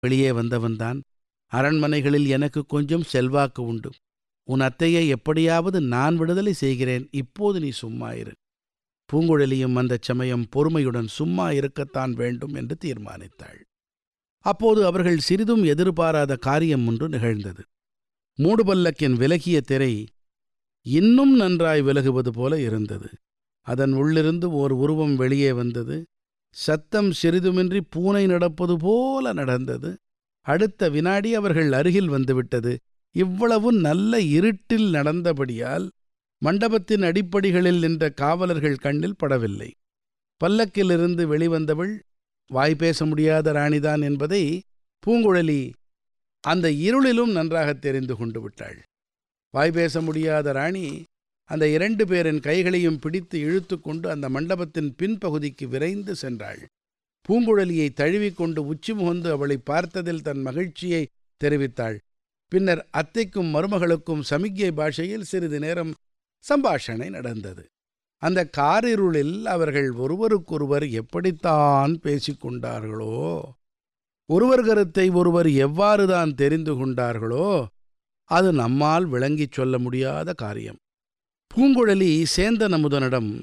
வெளியே வந்தவன்தான் அரண்மனைகளில் எனக்கு கொஞ்சம் செல்வாக்கு உண்டு உன் அத்தையை எப்படியாவது நான் விடுதலை செய்கிறேன் இப்போது நீ சும்மா இரு பூங்குழலியும் அந்தச் சமயம் பொறுமையுடன் சும்மா இருக்கத்தான் வேண்டும் என்று தீர்மானித்தாள் அப்போது அவர்கள் சிறிதும் எதிர்பாராத காரியம் ஒன்று நிகழ்ந்தது மூடுபல்லக்கின் விலகிய திரை இன்னும் நன்றாய் விலகுவது போல இருந்தது அதன் உள்ளிருந்து ஓர் உருவம் வெளியே வந்தது சத்தம் சிறிதுமின்றி பூனை நடப்பது போல நடந்தது அடுத்த வினாடி அவர்கள் அருகில் வந்துவிட்டது இவ்வளவு நல்ல இருட்டில் நடந்தபடியால் மண்டபத்தின் அடிப்படிகளில் நின்ற காவலர்கள் கண்ணில் படவில்லை பல்லக்கிலிருந்து வெளிவந்தவள் வாய் பேச முடியாத ராணிதான் என்பதை பூங்குழலி அந்த இருளிலும் நன்றாக தெரிந்து கொண்டு விட்டாள் வாய் பேச முடியாத ராணி அந்த இரண்டு பேரின் கைகளையும் பிடித்து இழுத்து கொண்டு அந்த மண்டபத்தின் பின்பகுதிக்கு விரைந்து சென்றாள் பூங்குழலியை தழுவிக்கொண்டு உச்சி முகந்து அவளை பார்த்ததில் தன் மகிழ்ச்சியை தெரிவித்தாள் பின்னர் அத்தைக்கும் மருமகளுக்கும் சமிக்ஞை பாஷையில் சிறிது நேரம் சம்பாஷணை நடந்தது அந்த காரிருளில் அவர்கள் ஒருவருக்கொருவர் எப்படித்தான் பேசிக்கொண்டார்களோ ஒருவர் கருத்தை ஒருவர் எவ்வாறுதான் தெரிந்து கொண்டார்களோ அது நம்மால் விளங்கிச் சொல்ல முடியாத காரியம் பூங்குழலி சேந்தன் அமுதனிடம்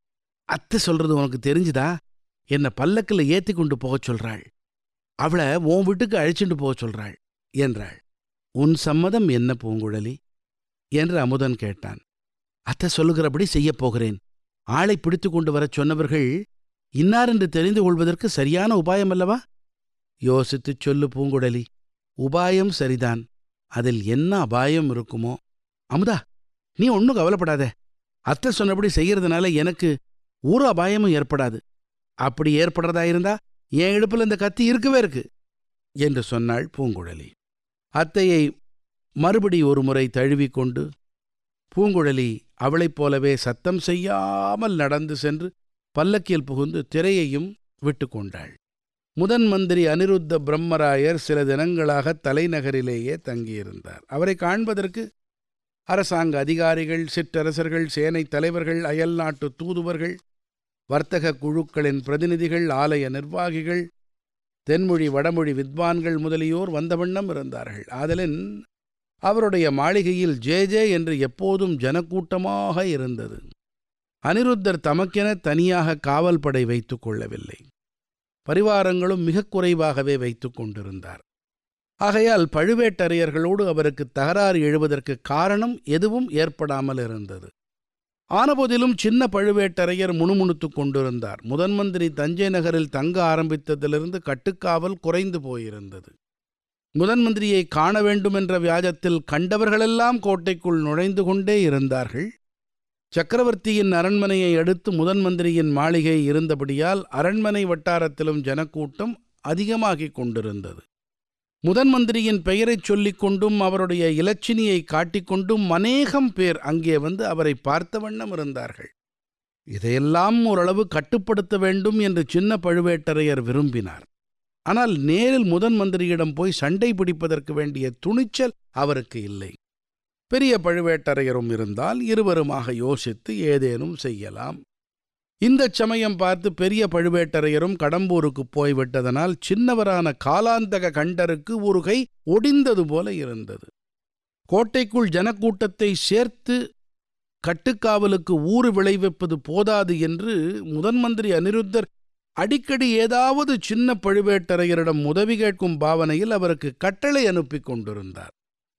அத்தை சொல்றது உனக்கு தெரிஞ்சுதா என்னை பல்லக்கில் ஏத்தி கொண்டு போகச் சொல்றாள் அவளை உன் வீட்டுக்கு அழைச்சிட்டு போகச் சொல்றாள் என்றாள் உன் சம்மதம் என்ன பூங்குழலி என்று அமுதன் கேட்டான் அத்தை சொல்லுகிறபடி செய்யப் போகிறேன் ஆளை பிடித்து கொண்டு வரச் சொன்னவர்கள் இன்னார் என்று தெரிந்து கொள்வதற்கு சரியான உபாயம் அல்லவா யோசித்துச் சொல்லு பூங்குழலி உபாயம் சரிதான் அதில் என்ன அபாயம் இருக்குமோ அமுதா நீ ஒன்றும் கவலைப்படாத அத்தை சொன்னபடி செய்யறதுனால எனக்கு ஒரு அபாயமும் ஏற்படாது அப்படி ஏற்படுறதா இருந்தா என் இடுப்பில் இந்த கத்தி இருக்கவே இருக்கு என்று சொன்னாள் பூங்குழலி அத்தையை மறுபடி ஒரு முறை தழுவிக்கொண்டு பூங்குழலி அவளைப் போலவே சத்தம் செய்யாமல் நடந்து சென்று பல்லக்கில் புகுந்து திரையையும் விட்டு கொண்டாள் முதன் மந்திரி அனிருத்த பிரம்மராயர் சில தினங்களாக தலைநகரிலேயே தங்கியிருந்தார் அவரை காண்பதற்கு அரசாங்க அதிகாரிகள் சிற்றரசர்கள் சேனை தலைவர்கள் அயல் நாட்டு தூதுவர்கள் வர்த்தக குழுக்களின் பிரதிநிதிகள் ஆலய நிர்வாகிகள் தென்மொழி வடமொழி வித்வான்கள் முதலியோர் வந்த வண்ணம் இருந்தார்கள் ஆதலின் அவருடைய மாளிகையில் ஜே ஜே என்று எப்போதும் ஜனக்கூட்டமாக இருந்தது அனிருத்தர் தமக்கென தனியாக காவல் படை வைத்துக் கொள்ளவில்லை பரிவாரங்களும் மிகக் குறைவாகவே வைத்துக் கொண்டிருந்தார் ஆகையால் பழுவேட்டரையர்களோடு அவருக்கு தகராறு எழுவதற்கு காரணம் எதுவும் ஏற்படாமல் இருந்தது ஆனபோதிலும் சின்ன பழுவேட்டரையர் முணுமுணுத்துக் கொண்டிருந்தார் முதன் மந்திரி தஞ்சை நகரில் தங்க ஆரம்பித்ததிலிருந்து கட்டுக்காவல் குறைந்து போயிருந்தது முதன் மந்திரியை காண வேண்டுமென்ற வியாஜத்தில் கண்டவர்களெல்லாம் கோட்டைக்குள் நுழைந்து கொண்டே இருந்தார்கள் சக்கரவர்த்தியின் அரண்மனையை அடுத்து முதன் மந்திரியின் மாளிகை இருந்தபடியால் அரண்மனை வட்டாரத்திலும் ஜனக்கூட்டம் அதிகமாகிக் கொண்டிருந்தது முதன் மந்திரியின் பெயரைச் சொல்லிக் கொண்டும் அவருடைய இலச்சினியை காட்டிக்கொண்டும் அநேகம் பேர் அங்கே வந்து அவரை பார்த்த வண்ணம் இருந்தார்கள் இதையெல்லாம் ஓரளவு கட்டுப்படுத்த வேண்டும் என்று சின்ன பழுவேட்டரையர் விரும்பினார் ஆனால் நேரில் முதன் மந்திரியிடம் போய் சண்டை பிடிப்பதற்கு வேண்டிய துணிச்சல் அவருக்கு இல்லை பெரிய பழுவேட்டரையரும் இருந்தால் இருவருமாக யோசித்து ஏதேனும் செய்யலாம் இந்தச் சமயம் பார்த்து பெரிய பழுவேட்டரையரும் கடம்பூருக்கு போய்விட்டதனால் சின்னவரான காலாந்தக கண்டருக்கு ஒரு கை ஒடிந்தது போல இருந்தது கோட்டைக்குள் ஜனக்கூட்டத்தை சேர்த்து கட்டுக்காவலுக்கு ஊறு விளைவிப்பது போதாது என்று முதன் மந்திரி அனிருத்தர் அடிக்கடி ஏதாவது சின்ன பழுவேட்டரையரிடம் உதவி கேட்கும் பாவனையில் அவருக்கு கட்டளை அனுப்பி கொண்டிருந்தார்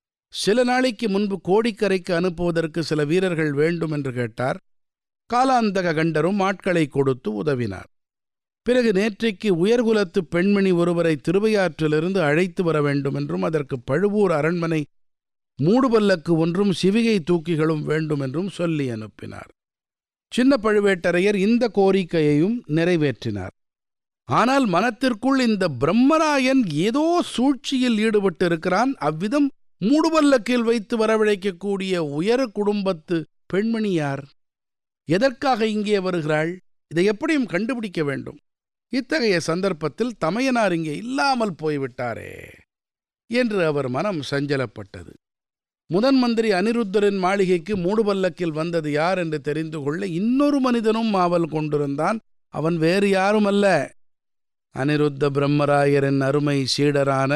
சில நாளைக்கு முன்பு கோடிக்கரைக்கு அனுப்புவதற்கு சில வீரர்கள் வேண்டும் என்று கேட்டார் காலாந்தக கண்டரும் ஆட்களை கொடுத்து உதவினார் பிறகு நேற்றைக்கு உயர்குலத்து பெண்மணி ஒருவரை திருவையாற்றிலிருந்து அழைத்து வர வேண்டும் என்றும் அதற்கு பழுவூர் அரண்மனை மூடுபல்லக்கு ஒன்றும் சிவிகை தூக்கிகளும் வேண்டும் என்றும் சொல்லி அனுப்பினார் சின்ன பழுவேட்டரையர் இந்த கோரிக்கையையும் நிறைவேற்றினார் ஆனால் மனத்திற்குள் இந்த பிரம்மராயன் ஏதோ சூழ்ச்சியில் ஈடுபட்டிருக்கிறான் அவ்விதம் மூடுபல்லக்கில் வைத்து வரவழைக்கக்கூடிய உயர குடும்பத்து பெண்மணி யார் எதற்காக இங்கே வருகிறாள் இதை எப்படியும் கண்டுபிடிக்க வேண்டும் இத்தகைய சந்தர்ப்பத்தில் தமையனார் இங்கே இல்லாமல் போய்விட்டாரே என்று அவர் மனம் சஞ்சலப்பட்டது முதன் மந்திரி அனிருத்தரின் மாளிகைக்கு மூடுபல்லக்கில் வந்தது யார் என்று தெரிந்து கொள்ள இன்னொரு மனிதனும் ஆவல் கொண்டிருந்தான் அவன் வேறு யாருமல்ல அனிருத்த பிரம்மராயரின் அருமை சீடரான